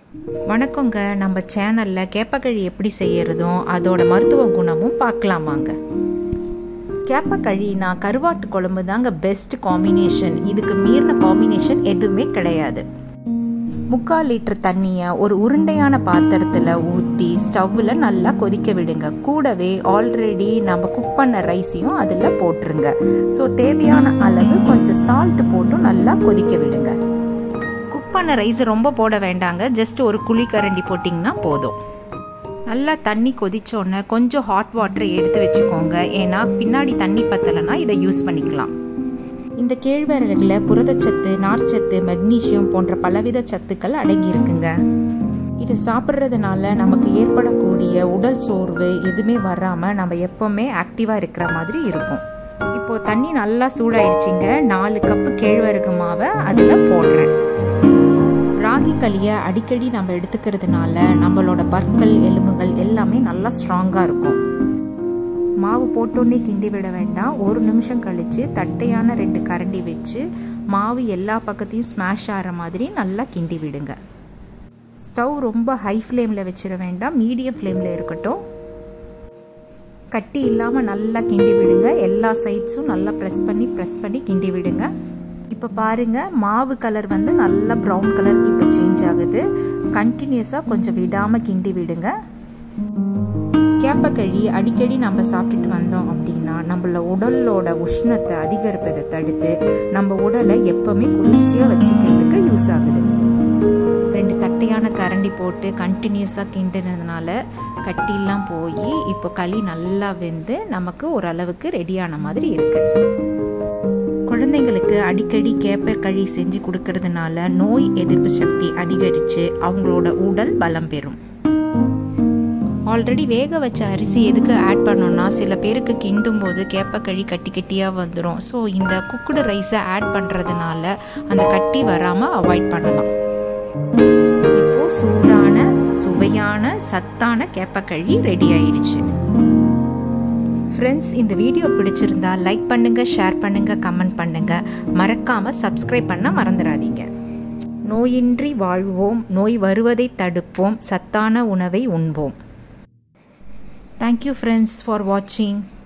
வணக்கங்க நம்ம சேனலில் கேப்பக்களி எப்படி செய்யறதும் அதோட மருத்துவ குணமும் பார்க்கலாமாங்க கேப்பக்களினா கருவாட்டு குழம்பு தாங்க பெஸ்ட் காம்பினேஷன் இதுக்கு மீறின காம்பினேஷன் எதுவுமே கிடையாது முக்கால் லிட்டர் தண்ணியை ஒரு உருண்டையான பாத்திரத்தில் ஊற்றி ஸ்டவ்வில் நல்லா கொதிக்க விடுங்க கூடவே ஆல்ரெடி நம்ம குக் பண்ண ரைஸையும் அதில் போட்டுருங்க ஸோ தேவையான அளவு கொஞ்சம் சால்ட் போட்டும் நல்லா கொதிக்க விடுங்க குக் பண்ண ரைஸ் ரொம்ப போட வேண்டாங்க ஜஸ்ட் ஒரு குழி கரண்டி போட்டிங்கன்னா போதும் நல்லா தண்ணி கொதிச்சோன்னே கொஞ்சம் ஹாட் வாட்டரை எடுத்து வச்சுக்கோங்க ஏன்னா பின்னாடி தண்ணி பத்தலைன்னா இதை யூஸ் பண்ணிக்கலாம் இந்த கேழ்வரகில் புரதச்சத்து நார்ச்சத்து மெக்னீஷியம் போன்ற பலவித சத்துக்கள் அடங்கியிருக்குங்க இது சாப்பிட்றதுனால நமக்கு ஏற்படக்கூடிய உடல் சோர்வு எதுவுமே வராமல் நம்ம எப்போவுமே ஆக்டிவாக இருக்கிற மாதிரி இருக்கும் இப்போது தண்ணி நல்லா சூடாயிருச்சிங்க நாலு கப்பு கேழ்வரகு மாவை அதில் போடுறேன் ராகி களியை அடிக்கடி நம்ம எடுத்துக்கிறதுனால நம்மளோட பற்கள் எலும்புகள் எல்லாமே நல்லா ஸ்ட்ராங்காக இருக்கும் மாவு போட்டோன்னே கிண்டி விட வேண்டாம் ஒரு நிமிஷம் கழித்து தட்டையான ரெண்டு கரண்டி வச்சு மாவு எல்லா பக்கத்தையும் ஸ்மாஷ் ஆகிற மாதிரி நல்லா கிண்டி விடுங்க ஸ்டவ் ரொம்ப ஹை ஃப்ளேமில் வச்சிட வேண்டாம் மீடியம் ஃப்ளேமில் இருக்கட்டும் கட்டி இல்லாமல் நல்லா கிண்டி விடுங்க எல்லா சைட்ஸும் நல்லா ப்ரெஸ் பண்ணி ப்ரெஸ் பண்ணி கிண்டி விடுங்க இப்போ பாருங்கள் மாவு கலர் வந்து நல்லா ப்ரௌன் கலருக்கு இப்போ சேஞ்ச் ஆகுது கண்டினியூஸாக கொஞ்சம் விடாமல் கிண்டி விடுங்க கேப்பக்கழி அடிக்கடி நம்ம சாப்பிட்டுட்டு வந்தோம் அப்படின்னா நம்மள உடலோட உஷ்ணத்தை அதிகரிப்பதை தடுத்து நம்ம உடலை எப்பவுமே குளிர்ச்சியாக வச்சுக்கிறதுக்கு யூஸ் ஆகுது ரெண்டு தட்டையான கரண்டி போட்டு கண்டினியூஸாக கிண்டினதுனால கட்டிலாம் போய் இப்போ களி நல்லா வெந்து நமக்கு ஓரளவுக்கு ரெடியான மாதிரி இருக்குது குழந்தைங்களுக்கு அடிக்கடி கேப்பர் களி செஞ்சு கொடுக்கறதுனால நோய் எதிர்ப்பு சக்தி அதிகரித்து அவங்களோட உடல் பலம் பெறும் ஆல்ரெடி வேக வச்ச அரிசி எதுக்கு ஆட் பண்ணோன்னா சில பேருக்கு கிண்டும் போது கேப்பக்களி கட்டி கட்டியாக வந்துடும் ஸோ இந்த குக்குடு ரைஸை ஆட் பண்ணுறதுனால அந்த கட்டி வராமல் அவாய்ட் பண்ணலாம் இப்போது சூடான சுவையான சத்தான கேப்பக்களி ரெடி ஆயிடுச்சு ஃப்ரெண்ட்ஸ் இந்த வீடியோ பிடிச்சிருந்தா லைக் பண்ணுங்கள் ஷேர் பண்ணுங்கள் கமெண்ட் பண்ணுங்கள் மறக்காமல் சப்ஸ்கிரைப் பண்ண மறந்துடாதீங்க நோயின்றி வாழ்வோம் நோய் வருவதை தடுப்போம் சத்தான உணவை உண்போம் Thank you friends for watching.